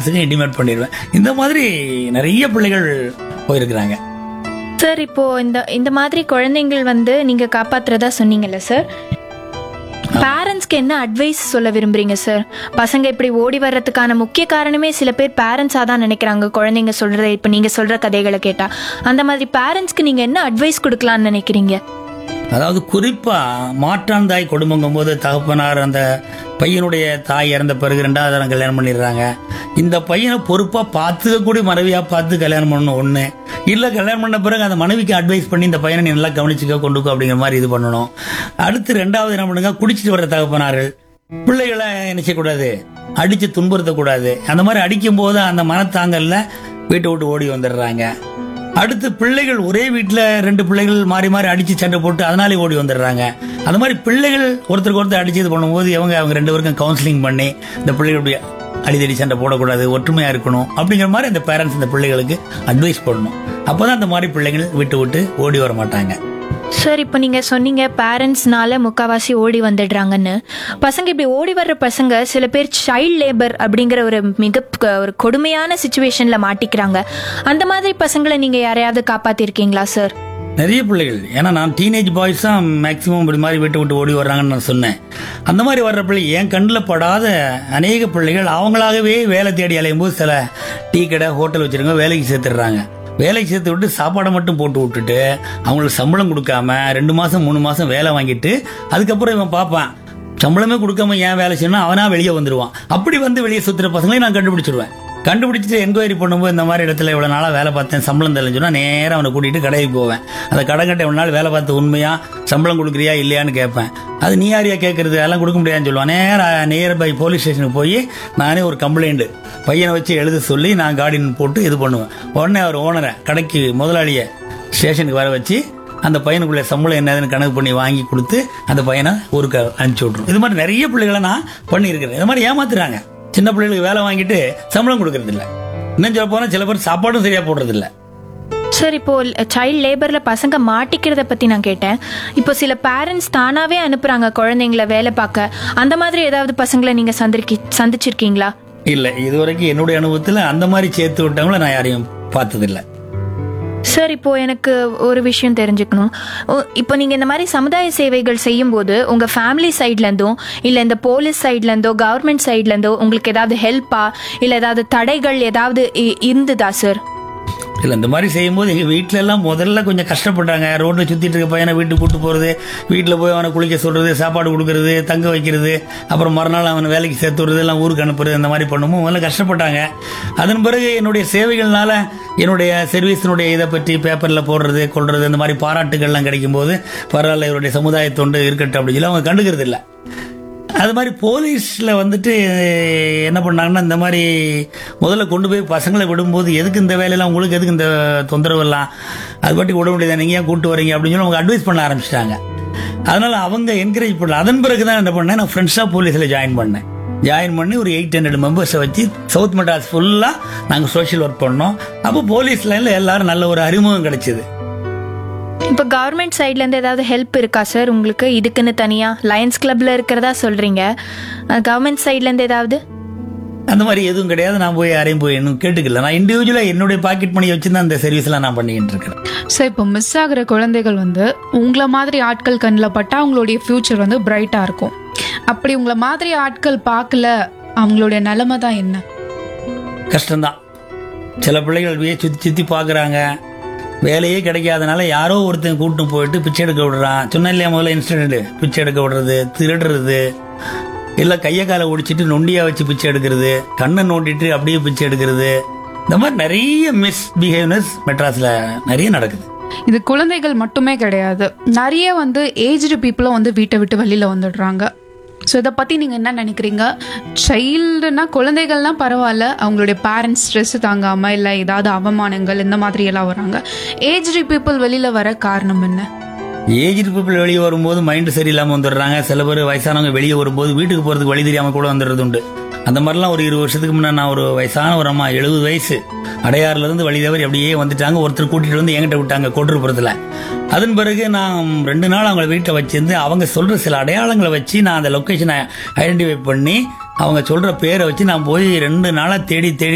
பேரண்ட்ஸுக்கும் intimate பண்ணிடுவேன் இந்த மாதிரி நிறைய பிள்ளைகள் போயிருக்கிறாங்க சார் இப்போ இந்த இந்த மாதிரி குழந்தைங்கள் வந்து நீங்க காப்பாத்துறதா சொன்னீங்கல்ல சார் பேரண்ட்ஸ்க்கு என்ன அட்வைஸ் சொல்ல விரும்புறீங்க சார் பசங்க இப்படி ஓடி வர்றதுக்கான முக்கிய காரணமே சில பேர் பேரண்ட்ஸாக தான் நினைக்கிறாங்க குழந்தைங்க சொல்றதை இப்போ நீங்க சொல்ற கதைகளை கேட்டா அந்த மாதிரி பேரண்ட்ஸ்க்கு நீங்க என்ன அட்வைஸ் கொடுக்கலாம்னு நினைக்கிறீங்க அதாவது குறிப்பா மாற்றான் தாய் குடும்பங்கும் போது தகப்பனார் அந்த பையனுடைய தாய் இறந்த பிறகு ரெண்டாவது தரம் கல்யாணம் பண்ணிடுறாங்க இந்த பையனை பொறுப்பா பார்த்துக்கக்கூடிய மனைவியா பார்த்து கல்யாணம் பண்ணணும் ஒண்ணு இல்ல கல்யாணம் பண்ண பிறகு அந்த மனைவிக்கு அட்வைஸ் பண்ணி இந்த பையனை நீ நல்லா கவனிச்சுக்க கொண்டுக்கோ அப்படிங்கிற மாதிரி இது பண்ணணும் அடுத்து ரெண்டாவது என்ன பண்ணுங்க குடிச்சிட்டு வர தகப்பனார்கள் பிள்ளைகளை என்ன செய்யக்கூடாது அடிச்சு துன்புறுத்தக்கூடாது அந்த மாதிரி அடிக்கும் போது அந்த மனத்தாங்கல்ல வீட்டை விட்டு ஓடி வந்துடுறாங்க அடுத்து பிள்ளைகள் ஒரே வீட்டில் ரெண்டு பிள்ளைகள் மாறி மாறி அடிச்சு சண்டை போட்டு அதனாலே ஓடி வந்துடுறாங்க அந்த மாதிரி பிள்ளைகள் ஒருத்தருக்கு ஒருத்தர் அடிச்சு இது பண்ணும்போது இவங்க அவங்க ரெண்டு பேருக்கும் கவுன்சிலிங் பண்ணி இந்த பிள்ளைகள் இப்படி அடிதடி சண்டை போடக்கூடாது ஒற்றுமையா இருக்கணும் அப்படிங்கிற மாதிரி இந்த பேரண்ட்ஸ் இந்த பிள்ளைகளுக்கு அட்வைஸ் பண்ணணும் அப்பதான் அந்த மாதிரி பிள்ளைகள் விட்டு விட்டு ஓடி வர மாட்டாங்க சார் இப்போ நீங்க சொன்னீங்க பேரண்ட்ஸ்னால முக்காவாசி ஓடி வந்துடுறாங்கன்னு பசங்க இப்படி ஓடி வர்ற பசங்க சில பேர் சைல்ட் லேபர் அப்படிங்கிற ஒரு மிக க- ஒரு கொடுமையான சுச்சுவேஷன்ல மாட்டிக்கிறாங்க அந்த மாதிரி பசங்களை நீங்க யாரையாவது காப்பாத்திருக்கீங்களா சார் நிறைய பிள்ளைகள் ஏன்னா நான் டீனேஜ் பாய்ஸ் தான் மேக்சிமம் இப்படி மாதிரி வீட்டை விட்டு ஓடி வர்றாங்கன்னு நான் சொன்னேன் அந்த மாதிரி வர்ற பிள்ளை என் கண்ணில் படாத அநேக பிள்ளைகள் அவங்களாகவே வேலை தேடி அலையும் போது சில டீ கடை ஹோட்டல் வச்சிருங்க வேலைக்கு சேர்த்துடுறாங்க வேலைக்கு சேர்த்து விட்டு சாப்பாடை மட்டும் போட்டு விட்டுட்டு அவங்களுக்கு சம்பளம் கொடுக்காம ரெண்டு மாசம் மூணு மாசம் வேலை வாங்கிட்டு அதுக்கப்புறம் இவன் பார்ப்பான் சம்பளமே கொடுக்காம ஏன் வேலை செய்யணும் அவனா வெளியே வந்துருவான் அப்படி வந்து வெளியே சுத்துற பசங்களையும் நான் கண்டுபிடிச்சிருவேன் கண்டுபிடிச்சிட்டு என்கொயரி பண்ணும்போது இந்த மாதிரி இடத்துல இவ்வளவு நாளா வேலை பார்த்தேன் சம்பளம் தெரிஞ்சுன்னா நேரா அவனை கூட்டிட்டு கடைக்கு போவேன் அந்த கடங்கட்டை இவ்வளவு நாள் வேலை பார்த்து உண்மையா சம்பளம் கொடுக்குறியா இல்லையான்னு கேட்பேன் அது நீ யாரையா கேட்கறது அதெல்லாம் கொடுக்க முடியாதுன்னு சொல்லுவான் நேரா நியர் பை போலீஸ் ஸ்டேஷனுக்கு போய் நானே ஒரு கம்ப்ளைண்ட் பையனை வச்சு எழுத சொல்லி நான் கார்டின் போட்டு இது பண்ணுவேன் உடனே அவர் ஓனரை கடைக்கு முதலாளியை ஸ்டேஷனுக்கு வர வச்சு அந்த பையனுக்குள்ள சம்பளம் என்னதுன்னு கணக்கு பண்ணி வாங்கி கொடுத்து அந்த பையனை ஊருக்கு அனுப்பிச்சு விட்ருவோம் இது மாதிரி நிறைய பிள்ளைகளை நான் பண்ணியிருக்கிறேன் இது மாதிரி ஏமாத்துறாங்க சின்ன பிள்ளைகளுக்கு வேலை வாங்கிட்டு சம்பளம் கொடுக்கறது இல்ல இன்னும் சொல்ல போனா சில பேர் சாப்பாடும் சரியா போடுறது இல்ல சார் இப்போ சைல்ட் லேபர்ல பசங்க மாட்டிக்கிறத பத்தி நான் கேட்டேன் இப்போ சில பேரண்ட்ஸ் தானாவே அனுப்புறாங்க குழந்தைங்கள வேலை பார்க்க அந்த மாதிரி ஏதாவது பசங்களை நீங்க சந்திருக்கி சந்திச்சிருக்கீங்களா இல்ல இதுவரைக்கும் என்னுடைய அனுபவத்துல அந்த மாதிரி சேர்த்து விட்டவங்கள நான் யாரையும் பார்த்ததில்ல சார் இப்போ எனக்கு ஒரு விஷயம் தெரிஞ்சுக்கணும் ஓ, இப்போ நீங்க இந்த மாதிரி சமுதாய சேவைகள் செய்யும்போது உங்க ஃபேமிலி சைட்ல இருந்தும் இல்ல இந்த போலீஸ் சைட்ல இருந்தோ கவர்மெண்ட் சைட்ல இருந்தோ உங்களுக்கு ஏதாவது ஹெல்ப்பா இல்ல ஏதாவது தடைகள் ஏதாவது இ- இருந்ததா சார் இல்ல இந்த மாதிரி செய்யும்போது எங்க வீட்ல எல்லாம் முதல்ல கொஞ்சம் கஷ்டப்பட்டாங்க ரோட்ல சுத்திட்டு இருக்க பையனை வீட்டுக்கு கூட்டு போறது வீட்டுல போய் அவனை குளிக்க சொல்றது சாப்பாடு கொடுக்கறது தங்க வைக்கிறது அப்புறம் மறுநாள் அவனை வேலைக்கு சேர்த்து விடுறது எல்லாம் ஊருக்கு அனுப்புறது இந்த மாதிரி பண்ணும்போது முதல்ல கஷ்டப்பட்டாங்க அதன் பிறகு என்னுடைய சேவைகள்னால என்னுடைய சர்வீஸினுடைய இதை பற்றி பேப்பர்ல போடுறது கொள்றது இந்த மாதிரி பாராட்டுகள்லாம் கிடைக்கும் போது பரவாயில்ல இவருடைய சமுதாய தொண்டு இருக்கட்டும் அப்படின்னு சொல்லி அவங்க கண்டுக்கிறது இல்லை அது மாதிரி போலீஸ்ல வந்துட்டு என்ன பண்ணாங்கன்னா இந்த மாதிரி முதல்ல கொண்டு போய் பசங்களை விடும்போது எதுக்கு இந்த வேலையெல்லாம் உங்களுக்கு எதுக்கு இந்த தொந்தரவு எல்லாம் அது பாட்டி விட முடியாது நீங்க ஏன் கூட்டு வரீங்க அப்படின்னு சொல்லி அவங்க அட்வைஸ் பண்ண ஆரம்பிச்சிட்டாங்க அதனால அவங்க என்கரேஜ் பண்ணல அதன் பிறகு தான் என்ன பண்ணேன் நான் ஃப்ரெண்ட்ஸாக போலீஸில் ஜாயின் பண்ணேன் ஜாயின் பண்ணி ஒரு எயிட் ஹண்ட்ரட் மெம்பர்ஸை வச்சு சவுத் மெட்ராஸ் ஃபுல்லாக நாங்கள் சோஷியல் ஒர்க் பண்ணோம் அப்போ போலீஸ் லைனில் எல்லாரும் நல்ல ஒரு அறிமுகம் கிடைச்சிது இப்போ கவர்மெண்ட் சைட்ல இருந்து ஏதாவது ஹெல்ப் இருக்கா சார் உங்களுக்கு இதுக்குன்னு தனியா லயன்ஸ் கிளப்ல இருக்கிறதா சொல்றீங்க கவர்மெண்ட் சைட்ல இருந்து ஏதாவது அந்த மாதிரி எதுவும் கிடையாது நான் போய் யாரையும் போய் இன்னும் கேட்டுக்கல நான் இண்டிவிஜுவலாக என்னுடைய பாக்கெட் மணி வச்சு தான் அந்த சர்வீஸ்லாம் நான் பண்ணிக்கிட்டு இருக்கிறேன் ஸோ இப்போ மிஸ் ஆகுற குழந்தைகள் வந்து உங்களை மாதிரி ஆட்கள் கண்ணில் பட்டா அவங்களுடைய ஃப்யூச்சர் வந்து பிரைட்டாக இருக்கும் அப்படி உங்களை மாதிரி ஆட்கள் பார்க்கல அவங்களுடைய நிலைமை தான் என்ன கஷ்டம்தான் சில பிள்ளைகள் அப்படியே சுற்றி சுற்றி பார்க்குறாங்க வேலையே கிடைக்காதனால யாரோ ஒருத்தன் கூட்டு போயிட்டு பிச்சை எடுக்க விடுறான் சொன்ன இல்லையா முதல்ல இன்சிடென்ட் பிச்சை எடுக்க விடுறது திருடுறது இல்லை கையை காலை ஒடிச்சிட்டு நொண்டியா வச்சு பிச்சை எடுக்கிறது கண்ணை நோண்டிட்டு அப்படியே பிச்சை எடுக்கிறது இந்த மாதிரி நிறைய மிஸ் பிஹேவ்னஸ் மெட்ராஸில் நிறைய நடக்குது இது குழந்தைகள் மட்டுமே கிடையாது நிறைய வந்து ஏஜ்டு பீப்புளும் வந்து வீட்டை விட்டு வெளியில் வந்துடுறாங்க ஸோ இதை பற்றி நீங்கள் என்ன நினைக்கிறீங்க சைல்டுனா குழந்தைகள்லாம் பரவாயில்ல அவங்களுடைய பேரண்ட்ஸ் ஸ்ட்ரெஸ் தாங்காமல் இல்லை ஏதாவது அவமானங்கள் இந்த மாதிரி எல்லாம் வராங்க ஏஜ்டு பீப்புள் வெளியில் வர காரணம் என்ன ஏஜ்டு பீப்புள் வெளியே வரும்போது மைண்டு சரியில்லாமல் வந்துடுறாங்க சில பேர் வயசானவங்க வெளியே வரும்போது வீட்டுக்கு போகிறதுக்கு வழி தெரியாமல் கூட வந்துடுறது உண்டு அந்த மாதிரிலாம் ஒரு இருபது வருஷத்துக்கு முன்னாடி நான் ஒரு வயசான ஒரு அம்மா எழுபது வயசு அடையாறுல இருந்து வழி தவறி அப்படியே வந்துட்டாங்க ஒருத்தர் கூட்டிட்டு வந்து என்கிட்ட விட்டாங்க கோட்டுப்புறத்தில் அதன் பிறகு நான் ரெண்டு நாள் அவங்கள வீட்டில் வச்சிருந்து அவங்க சொல்ற சில அடையாளங்களை வச்சு நான் அந்த லொக்கேஷனை ஐடென்டிஃபை பண்ணி அவங்க சொல்ற பேரை வச்சு நான் போய் ரெண்டு நாளா தேடி தேடி